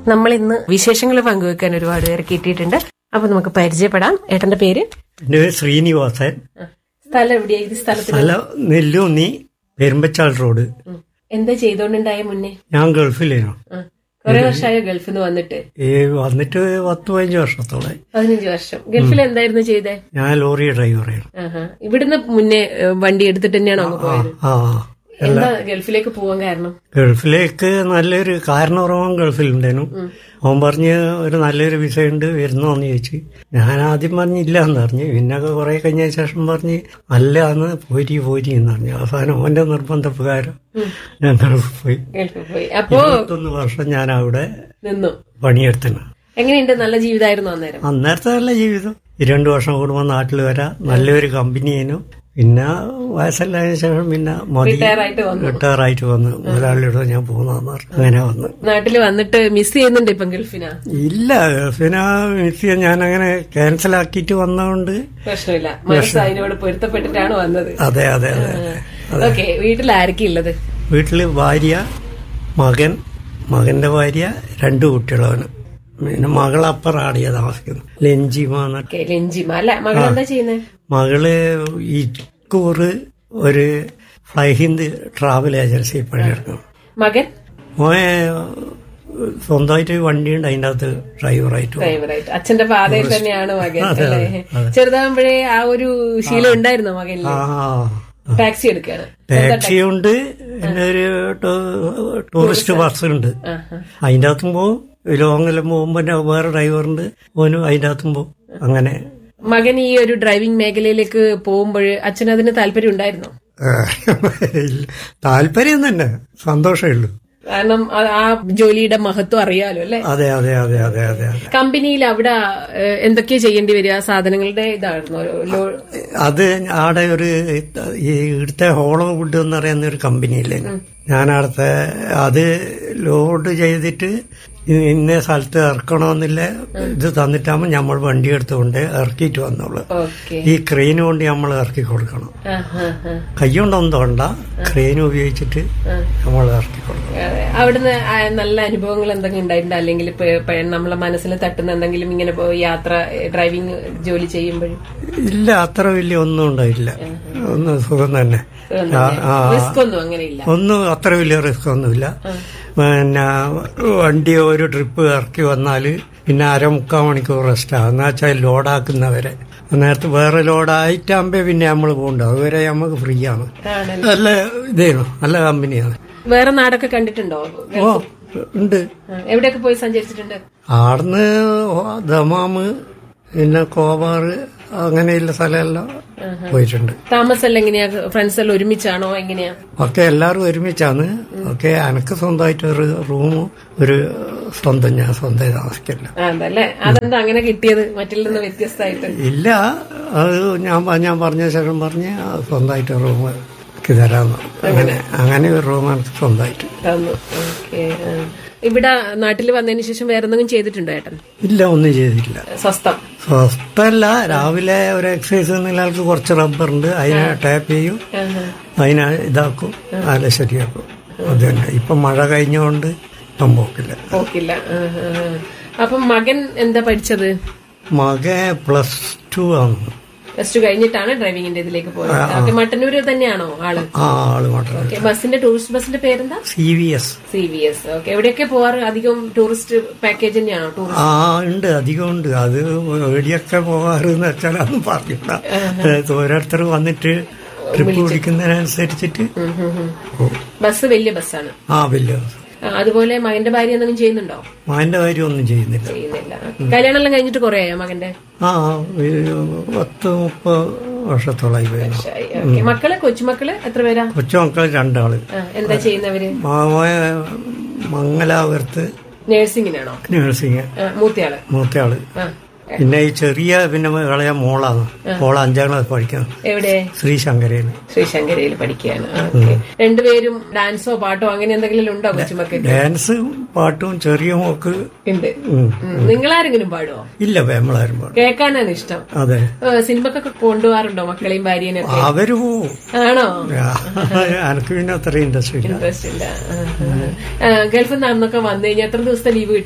നമ്മൾ ഇന്ന് വിശേഷങ്ങൾ പങ്കുവെക്കാൻ ഒരുപാട് പേര് കിട്ടിയിട്ടുണ്ട് അപ്പൊ നമുക്ക് പരിചയപ്പെടാം ഏട്ടന്റെ പേര് എൻ്റെ പേര് ശ്രീനിവാസൻ സ്ഥലം എവിടെയാ ഇത് സ്ഥലത്തിന് സ്ഥലം നെല്ലൂന്നി പെരുമ്പച്ചാൽ റോഡ് ഉം. എന്താ ചെയ്തോണ്ടുണ്ടായ മുന്നേ ഞാൻ ഗൾഫിലേനു ആ. കുറെ വർഷമായോ ഗൾഫിൽ നിന്ന് വന്നിട്ട് ഈ വന്നിട്ട് പത്ത് പതിനഞ്ച് വർഷത്തോളം പതിനഞ്ച് വർഷം ഗൾഫിൽ എന്തായിരുന്നു ചെയ്തേ ഞാൻ ലോറി ഡ്രൈവറായിരുന്നു ആഹാ. ഇവിടുന്ന് മുന്നേ ഏ, വണ്ടി എടുത്തിട്ട് തന്നെയാണോ അങ്ങ് പോയത് ആ എന്താ ഗൾഫിലേക്ക് പോവാൻ കാരണം ഗൾഫിലേക്ക് നല്ലൊരു കാരണപൂർവ്വം ഗൾഫിലുണ്ടേനു അവൻ പറഞ്ഞ് ഒരു നല്ലൊരു വിസ ഉണ്ട് വരുന്നോന്ന് ചോദിച്ചു ഞാൻ ആദ്യം പറഞ്ഞില്ല എന്ന് പറഞ്ഞു പിന്നെ കുറെ കഴിഞ്ഞ ശേഷം പറഞ്ഞ് അല്ല എന്ന് പോരി പോരി എന്ന് പറഞ്ഞു അവസാനം അവന്റെ നിർബന്ധപ്രകാരം ഞാൻ ഗൾഫിൽ പോയി ഗൾഫിൽ പോയി അപ്പോ ഇരുപത്തൊന്ന് വർഷം ഞാൻ അവിടെ നിന്നു പണിയെടുത്തണം എങ്ങനെയുണ്ട് നല്ല ജീവിതമായിരുന്നു അന്നേരം അന്നേരത്തെ നല്ല ജീവിതം ഈ രണ്ടു വർഷം കൂടുമ്പോൾ നാട്ടിൽ വരാം നല്ലൊരു കമ്പനിയേനു പിന്നെ വയസ്സല്ലായതിനു ശേഷം പിന്നെ മതി റിട്ടയർ ആയിട്ട് വന്നു റിട്ടയറായിട്ട് വന്ന് മുതലാളിയുടെ ഞാൻ പോകുന്നതെന്ന് പറഞ്ഞു അങ്ങനെ വന്ന് നാട്ടിൽ വന്നിട്ട് മിസ് ചെയ്യുന്നുണ്ട് ഇപ്പം ഗൾഫിനാ ഇല്ല പിന്നെ മിസ് ചെയ്യാൻ ഞാൻ അങ്ങനെ ക്യാൻസൽ ആക്കിയിട്ട് വന്നതുകൊണ്ട് പ്രശ്നമില്ല മനസ്സ് അതിനോട് പൊരുത്തപ്പെട്ടിട്ടാണ് വന്നത് അതെ അതെ അതെ ഓക്കെ വീട്ടിൽ ആരൊക്കെ ഉള്ളത് വീട്ടില് ഭാര്യ മകൻ മകന്റെ ഭാര്യ രണ്ടു കുട്ടികളാണ് പിന്നെ മകളപ്പുറാടിയ താമസിക്കുന്നു ലഞ്ചിമ എന്നിട്ട് ഓക്കെ ലഞ്ചിമ അല്ല മകൾ എന്താ ചെയ്യുന്നത് മകള് ഇക്കൂറ് ഒരു ഫ്ലൈ ഹിന്ദ് ട്രാവൽ ഏജൻസി പണിയെടുക്കും മകൻ മോനെ സ്വന്തമായിട്ട് വണ്ടിയുണ്ട് അതിൻ്റെ അകത്ത് ഡ്രൈവറായിട്ട് പോകും. ഡ്രൈവറായിട്ട് അച്ഛന്റെ പാതയിൽ തന്നെയാണ് മകൻ അതെ, അല്ലേ അതെ. ചെറുതാകുമ്പോഴേ ആ ഒരു ശീലം ഉണ്ടായിരുന്നോ മകനിൽ ആ ടാക്സി എടുക്കുകയാണ് ടാക്സി ഉണ്ട് പിന്നെ ഒരു ടൂ- ടൂറിസ്റ്റ് ബസ് ഉണ്ട് ആഹാ. അതിൻ്റെ അകത്തും പോകും ലോങ്ങെല്ലാം പോകുമ്പോൾ പിന്നെ വേറെ ഡ്രൈവറുണ്ട് ഓനും അതിൻ്റെ അകത്തും പോകും അങ്ങനെ മകൻ ഈ ഒരു ഡ്രൈവിംഗ് മേഖലയിലേക്ക് പോകുമ്പോൾ അച്ഛൻ അതിന് താല്പര്യം ഉണ്ടായിരുന്നോ താല്പര്യം തന്നെ സന്തോഷമേ ഉള്ളൂ കാരണം ആ- ആ ജോലിയുടെ മഹത്വം അറിയാലോ അല്ലെ അതെ അതെ അതെ അതെ അതെ അതെ കമ്പനിയിൽ അവിടെ ഏഹ്, എന്തൊക്കെയാ ചെയ്യേണ്ടി വരിക സാധനങ്ങളുടെ ഇതായിരുന്നോ ലോ- അത് ആടെ ഒരു ഈ ഇവിടുത്തെ ഹോളോ വുഡ് എന്ന് പറയുന്ന ഒരു കമ്പനിയില്ലേ ഞാൻ അവിടുത്തെ അത് ലോഡ് ചെയ്തിട്ട് ഇന്ന സ്ഥലത്ത് ഇറക്കണമെന്നില്ല ഇത് തന്നിട്ടാകുമ്പോൾ നമ്മൾ വണ്ടി എടുത്തുകൊണ്ട് ഇറക്കിയിട്ട് വന്നോളൂ ഓക്കെ ഈ ക്രെയിൻ കൊണ്ട് നമ്മൾ ഇറക്കി കൊടുക്കണം ആഹാ, ആഹാ. കൈ കൊണ്ടൊന്നും തോണ്ട ക്രെയിൻ ഉപയോഗിച്ചിട്ട് ആ. നമ്മൾ ഇറക്കി കൊടുക്കണം അതെ. അവിടുന്ന് ആ നല്ല അനുഭവങ്ങൾ എന്തെങ്കിലും ഉണ്ടായിട്ടുണ്ട് അല്ലെങ്കിൽ ഇപ്പൊ ഇപ്പൊ നമ്മളെ മനസ്സിൽ തട്ടുന്ന എന്തെങ്കിലും ഇങ്ങനെ ഇപ്പൊ യാത്ര ഡ്രൈവിംഗ് ജോലി ചെയ്യുമ്പോഴും ഇല്ല അത്ര വലിയ ഒന്നും ഉണ്ടായില്ല ഒന്ന് സുഖം തന്നെ ആ, ആ, റിസ്ക് ഒന്നും അങ്ങനെ ഇല്ല ഒന്നും അത്ര വലിയ റിസ്ക് ഒന്നുമില്ല പിന്നെ വണ്ടി ഒരു ട്രിപ്പ് ഇറക്കി വന്നാൽ പിന്നെ അരമുക്കാൽ മണിക്കൂർ റെസ്റ്റാണ് എന്ന് വെച്ചാൽ ലോഡാക്കുന്നവരെ നേരത്തെ വേറെ ലോഡായിട്ടാകുമ്പോ പിന്നെ നമ്മൾ പോകണ്ട അതുവരെ നമുക്ക് ഫ്രീ ആണ് ആണല്ലേ. നല്ല ഇതേനു നല്ല കമ്പനിയാണ് വേറെ നാടൊക്കെ കണ്ടിട്ടുണ്ടോ ഓ ഉണ്ട് ആ, എവിടെയൊക്കെ പോയി സഞ്ചരിച്ചിട്ടുണ്ട് ആടുന്ന് ദമാമ് പിന്നെ കോവാറ് അങ്ങനെയുള്ള സ്ഥലമെല്ലാം പോയിട്ടുണ്ട് താമസം എങ്ങനെയാ ഫ്രണ്ട്സ് എല്ലാം ഒരുമിച്ചാണോ എങ്ങനെയാ ഒക്കെ എല്ലാവരും ഒരുമിച്ചാണ് ഒക്കെ എനക്ക് സ്വന്തമായിട്ട് ഒരു റൂമും ഒരു സ്വന്തം ഞാൻ സ്വന്തം താമസിക്കില്ല ആ, അതല്ലേ അതെന്താ അങ്ങനെ കിട്ടിയത് മറ്റിൽ നിന്ന് വ്യത്യസ്തമായിട്ട് ഇല്ല അത് ഞാൻ പ- ഞാൻ പറഞ്ഞ ശേഷം പറഞ്ഞ് സ്വന്തമായിട്ട് റൂം എനിക്ക് തരാമെന്ന് അങ്ങനെ അങ്ങനെ ഒരു റൂം എനിക്ക് സ്വന്തമായിട്ട് തന്നു ഓക്കെ ഇവിടെ നാട്ടിൽ വന്നതിന് ശേഷം വേറെ എന്തെങ്കിലും ചെയ്തിട്ടുണ്ടോ ഏട്ടൻ ഇല്ല ഒന്നും ചെയ്തിട്ടില്ല സ്വസ്ഥം സ്വസ്ഥമല്ല രാവിലെ ഒരു എക്സസൈസ് എന്നുള്ള കുറച്ച് റബ്ബറുണ്ട് അതിനെ ടാപ്പ് ചെയ്യും ആഹാ. അതിനെ ഇതാക്കും അതിനെ ശരിയാക്കും അത് തന്നെ ഇപ്പം മഴ കഴിഞ്ഞുകൊണ്ട് ഇപ്പം പോക്കില്ല പോക്കില്ല ആ, ആ, ആ. അപ്പം മകൻ എന്താ പഠിച്ചത് മകൻ പ്ലസ് ടു ആണ് പ്ലസ് ടു കഴിഞ്ഞിട്ടാണ് ഡ്രൈവിംഗിന്റെ ഇതിലേക്ക് പോയത് ഓക്കെ മട്ടന്നൂര് തന്നെയാണോ ആള് ആ ആള് മാത്രം ഓക്കെ ബസിന്റെ ടൂറിസ്റ്റ് ബസിന്റെ പേരെന്താ C V S C V S okay എവിടെയൊക്കെ പോവാറ് അധികം ടൂറിസ്റ്റ് പാക്കേജ് തന്നെയാണോ ടൂറിസ്റ്റ് ആ ഉണ്ട് അധികം ഉണ്ട് അത് എവിടെയൊക്കെ പോകാറെന്ന് വെച്ചാൽ അതൊന്നും പറഞ്ഞില്ല ഓരോരുത്തർ വന്നിട്ട് ട്രിപ്പ് പിടിക്കുന്നതിനനുസരിച്ചിട്ട് പോകും. ബസ് വലിയ ബസ്സാണ് ആ വലിയ ആ, അതുപോലെ മകന്റെ ഭാര്യ എന്തെങ്കിലും ചെയ്യുന്നുണ്ടോ മാന്റെ കാര്യം ഒന്നും ചെയ്യുന്നില്ല ചെയ്യുന്നില്ല കല്യാണം എല്ലാം കഴിഞ്ഞിട്ട് കുറെ ആയോ മകന്റെ ആ ഒരു പത്ത് മുപ്പത് വർഷത്തോളായി പോയിരുന്നു ഓക്കെ മക്കള് കൊച്ചുമക്കള് എത്ര പേരാ കൊച്ചുമക്കൾ രണ്ടാള് ആ, എന്താ ചെയ്യുന്നവര് മാമോയ മംഗലാപുരത്ത് നേഴ്സിംഗിനാണോ നഴ്സിംഗ് ആ, മൂത്തയാള് മൂത്തയാള് ആ പിന്നെ ഈ ചെറിയ പിന്നെ ഇളയ മോളാണ് മോള അഞ്ചാം ക്ലാസ് പഠിക്കുന്നത് എവിടെ ശ്രീശങ്കരയിൽ ശ്രീശങ്കരയിൽ പഠിക്കുകയാണ് ഓക്കെ രണ്ടുപേരും ഡാൻസോ പാട്ടോ അങ്ങനെ എന്തെങ്കിലും ഉണ്ടോ കൊച്ചുമക്കൾക്ക് ഡാൻസ് പാട്ടും ചെറിയ മോക്ക് ഉണ്ട് ഉം. ഉം. നിങ്ങളാരെങ്കിലും പാടുവോ ഇല്ല വേമ്പളാരും പാടും കേൾക്കാനാണ് ഇഷ്ടം അതെ ഏ, സിനിമക്കൊക്കെ കൊണ്ടുപോകാറുണ്ടോ മക്കളെയും ഭാര്യനെയൊക്കെ അവര് പോവും ആണോ എനിക്ക് പിന്നെ അത്ര ഇൻട്രസ്റ്റ് ഇല്ല ഇൻട്രസ്റ്റ് ഇല്ല ആ, ആ. ആ, ഗൾഫിൽ നിന്നൊക്കെ വന്നു കഴിഞ്ഞാൽ എത്ര ദിവസത്തെ ലീവ് കിട്ടും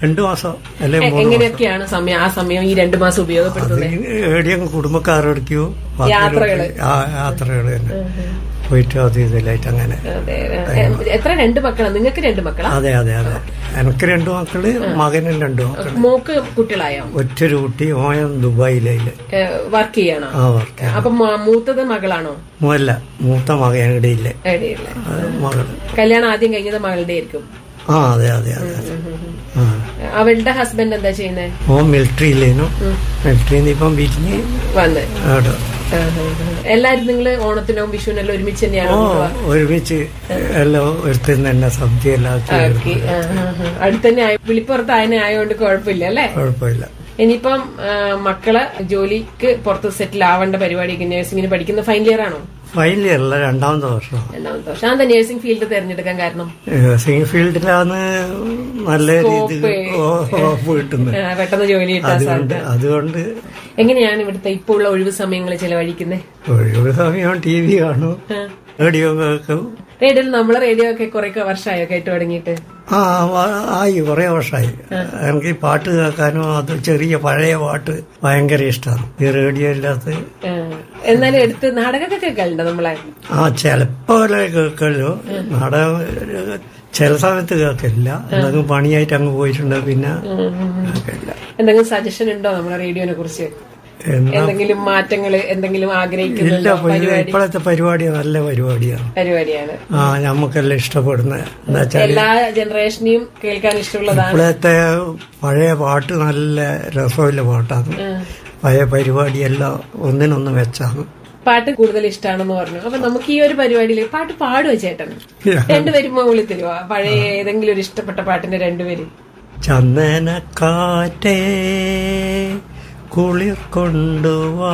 രണ്ടു മാസം അല്ലെ എ- മൂന്ന് മാസം എങ്ങനെയൊക്കെയാണ് സമയം ആ സമയം ഈ രണ്ടു മാസം ഉപയോഗപ്പെടുത്തുന്നത് എവിടെയും കുടുംബക്കാരെടുക്കോ യാത്രകള്. യാത്രകൾ തന്നെ പോയിട്ട് അത് ഇതിലായിട്ട് അങ്ങനെ അതെ എ- എത്ര രണ്ട് മക്കളാണ് നിങ്ങൾക്ക് രണ്ട് മക്കളാ അതെ അതെ അതെ എനിക്ക് രണ്ടു മക്കള് മകനും രണ്ടു മക്കള് മോക്ക് കുട്ടികളായോ ഒറ്റൊരു കുട്ടി ഓയം ദുബായിലയില് വർക്ക് ചെയ്യണോ ആ വർക്ക് അപ്പൊ മ- മൂത്തത് മകളാണോ അല്ല മൂത്ത മകൻ ഇടയില്ലേ എവിടെയില്ല മകള് കല്യാണം ആദ്യം കഴിഞ്ഞത് മകളുടെ ആയിരിക്കും ആ അതെ അതെ അതെ ആ അവളുടെ ഹസ്ബൻഡ് എന്താ ചെയ്യുന്നത് ഓ മിലിറ്ററിയിലേനു മിലിറ്ററിയിൽ നിന്ന് ഇപ്പം വിരിഞ്ഞ് വന്ന് അവിടെ എല്ലാരും നിങ്ങള് ഓണത്തിനും വിഷുവിനെല്ലാം ഒരുമിച്ച് തന്നെയാണോ ഓ കൊണ്ടുപോവാ? ഒരുമിച്ച് എല്ലാം ഒരുത്തുന്ന തന്നെ സദ്യ എല്ലാം ആക്കി ആക്കി. ആ, ആ, ആ. അടുത്തന്നെ ആയ വിളിപ്പുറത്ത് ആയനെ ആയതുകൊണ്ട് കുഴപ്പമില്ല അല്ലേ കുഴപ്പമില്ല ഇനിയിപ്പം ആ, മക്കള് ജോലിക്ക് പുറത്ത് സെറ്റിൽ ആവേണ്ട പരിപാടിക്ക് നഴ്സിംഗിന് പഠിക്കുന്ന ഫൈനൽ ഇയർ ആണോ ഫൈനൽ ഇയറല്ല രണ്ടാമത്തെ വർഷം രണ്ടാമത്തെ വർഷം അതെന്താ നഴ്സിംഗ് ഫീൽഡ് തിരഞ്ഞെടുക്കാൻ കാരണം നഴ്സിംഗ് ഫീൽഡിലാണ് നല്ല രീതിയിൽ കിട്ടുന്നത് ആ, പെട്ടെന്ന് ജോലി കിട്ടാൻ അതുകൊണ്ട് സാധ്യത അതുകൊണ്ട് എങ്ങനെയാണ് ഇവിടുത്തെ ഇപ്പോൾ ഉള്ള ഒഴിവ് സമയങ്ങൾ ചെലവഴിക്കുന്നത് ഒഴിവ് സമയം ടി വി കാണും റേഡിയോ കേൾക്കും റേഡിയോയിൽ നമ്മളെ റേഡിയോ ഒക്കെ കുറെ വർഷമായോ കേട്ടു തുടങ്ങിയിട്ട് ആ വ- ആയി കുറെ വർഷമായി എനിക്ക് ഈ പാട്ട് കേൾക്കാനും അത് ചെറിയ പഴയ പാട്ട് ഭയങ്കര ഇഷ്ടമാണ് ഈ റേഡിയോ ഇല്ലാത്ത ആ. എന്നാലും എടുത്ത് നാടകമൊക്കെ കേൾക്കലുണ്ടോ നമ്മളെ ആ ചിലപ്പോ കേൾക്കല്ലോ നാടകം ചില സമയത്ത് കേൾക്കില്ല എന്തെങ്കിലും പണിയായിട്ട് അങ്ങ് പോയിട്ടുണ്ട് പിന്നെ കേൾക്കില്ല എന്തെങ്കിലും സജഷൻ ഉണ്ടോ നമ്മളെ റേഡിയോനെ കുറിച്ച് എന്നാ എന്തെങ്കിലും മാറ്റങ്ങൾ എന്തെങ്കിലും ഇല്ല ആഗ്രഹിക്കുന്നുണ്ടോ ഇപ്പൊ ഇത് പരിപാടി ഇപ്പോഴത്തെ പരിപാടി നല്ല പരിപാടിയാണ് പരിപാടിയാണ് ആ നമുക്കെല്ലാം ഇഷ്ടപ്പെടുന്ന എന്താ വെച്ചാൽ എല്ലാ ജനറേഷനെയും കേൾക്കാൻ ഇഷ്ടമുള്ളതാണ് ഇപ്പോഴത്തെ പഴയ പാട്ട് നല്ല രസമുള്ള പാട്ടാണ് പഴയ പരിപാടിയെല്ലാം ഒന്നിനൊന്ന് വെച്ചാണ് പാട്ട് കൂടുതൽ ഇഷ്ടമാണെന്ന് പറഞ്ഞു അപ്പൊ നമുക്ക് ഈ ഒരു പരിപാടിയിൽ പാട്ട് പാടുവോ ചേട്ടൻ രണ്ടുപേരും മുകളിൽ തരുവാ പഴയ ഏതെങ്കിലും ഒരു ഇഷ്ടപ്പെട്ട പാട്ടിന്റെ രണ്ടുപേരും ചന്ദനക്കാറ്റേ കുളിർ കൊണ്ടുവാ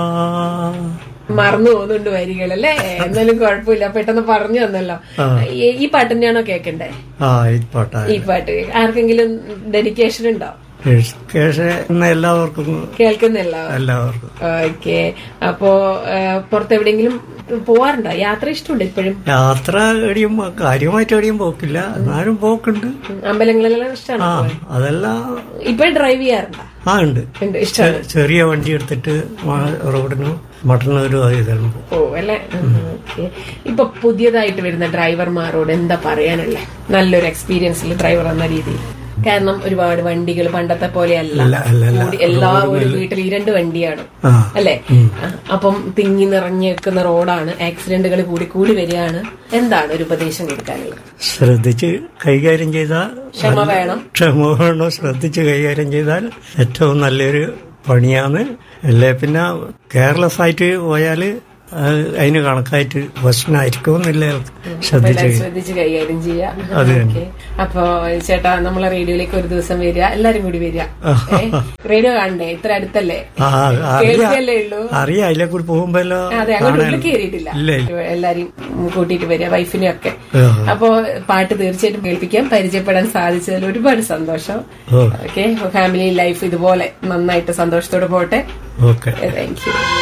മറന്നു പോകുന്നുണ്ട് വരികളല്ലേ എന്നാലും കുഴപ്പമില്ല പെട്ടെന്ന് പറഞ്ഞു തന്നല്ലോ ഈ- ഈ പാട്ട് തന്നെയാണോ കേൾക്കണ്ടേ ആ ഈ പാട്ടാ ഈ പാട്ട് ആർക്കെങ്കിലും ഡെഡിക്കേഷൻ ഉണ്ടോ കേശ എല്ലാവർക്കും കേൾക്കുന്നില്ല എല്ലാവർക്കും ഓക്കെ അപ്പോ ആ, പുറത്ത് എവിടെയെങ്കിലും പോവാറുണ്ടോ യാത്ര ഇഷ്ടമുണ്ട് ഇപ്പോഴും യാത്ര എവിടെയും കാര്യമായിട്ട് എവിടെയും പോക്കില്ല എന്നാലും പോക്കുണ്ട് ഉം, അമ്പലങ്ങളിലെല്ലാം ആ ഇഷ്ടമാണ് അതെല്ലാം ഇപ്പൊ ഡ്രൈവ് ചെയ്യാറുണ്ടോ ആ ഉണ്ട് ഉണ്ട് ഇഷ്ടമാണ് ചെ- ചെറിയ വണ്ടി എടുത്തിട്ട് മ- റോഡിന് മട്ടന്നൂരും അത് ഇതെല്ലാം പോകും ഓ അല്ലെ ഓക്കെ ഇപ്പൊ പുതിയതായിട്ട് വരുന്ന ഡ്രൈവർമാരോട് എന്താ പറയാനല്ലേ നല്ലൊരു എക്സ്പീരിയൻസിൽ ഡ്രൈവർ എന്ന രീതിയിൽ കാരണം ഒരുപാട് വണ്ടികൾ പണ്ടത്തെ പോലെയല്ല അല്ല അല്ല അല്ല കൂടി എല്ലാ ഒരു വീട്ടിൽ ഈ രണ്ട് വണ്ടിയാണ് ആ അല്ലെ ആ, അപ്പം തിങ്ങി നിറഞ്ഞു നിൽക്കുന്ന റോഡാണ് ആക്സിഡന്റുകൾ കൂടി കൂടി വരികയാണ് എന്താണ് ഒരു ഉപദേശം കൊടുക്കാനുള്ളത് ശ്രദ്ധിച്ച് കൈകാര്യം ചെയ്താൽ ക്ഷമ വേണം ക്ഷമ വേണോ ശ്രദ്ധിച്ച് കൈകാര്യം ചെയ്താൽ ഏറ്റവും നല്ലൊരു പണിയാണ് അല്ലേ പിന്നെ കെയർലെസ് ആയിട്ട് പോയാൽ അതിന് കണക്കായിട്ട് പ്രശ്നമായിരിക്കും എന്നില്ല ശ്രദ്ധിച്ച് എല്ലാം ശ്രദ്ധിച്ച് കൈകാര്യം ചെയ്യാം അത് തന്നെ. ഓക്കേ. അപ്പൊ ചേട്ടാ നമ്മളെ റേഡിയോയിലേക്ക് ഒരു ദിവസം വരിക എല്ലാരും കൂടി വരിക ഏ? റേഡിയോ കാണണ്ടേ ഇത്ര അടുത്തല്ലേ ആ അറിയാം കേൾക്കല്ലേ ഉള്ളൂ അറിയാം അതിലെ കൂടി പോകുമ്പോ എല്ലാം അതെ അങ്ങോട്ട് കാണാൻ ഉള്ളിൽ കയറിയിട്ടില്ല ഇല്ല എല്ലാരും കൂട്ടിയിട്ട് വരിക വൈഫിനെ ഒക്കെ ആ. അപ്പോ പാട്ട് തീർച്ചയായിട്ടും കേൾപ്പിക്കാൻ പരിചയപ്പെടാൻ സാധിച്ചതിൽ ഒരുപാട് സന്തോഷം ഓ ഓക്കെ ഫാമിലി ലൈഫ് ഇതുപോലെ നന്നായിട്ട് സന്തോഷത്തോടെ പോട്ടെ ഓക്കെ താങ്ക് യു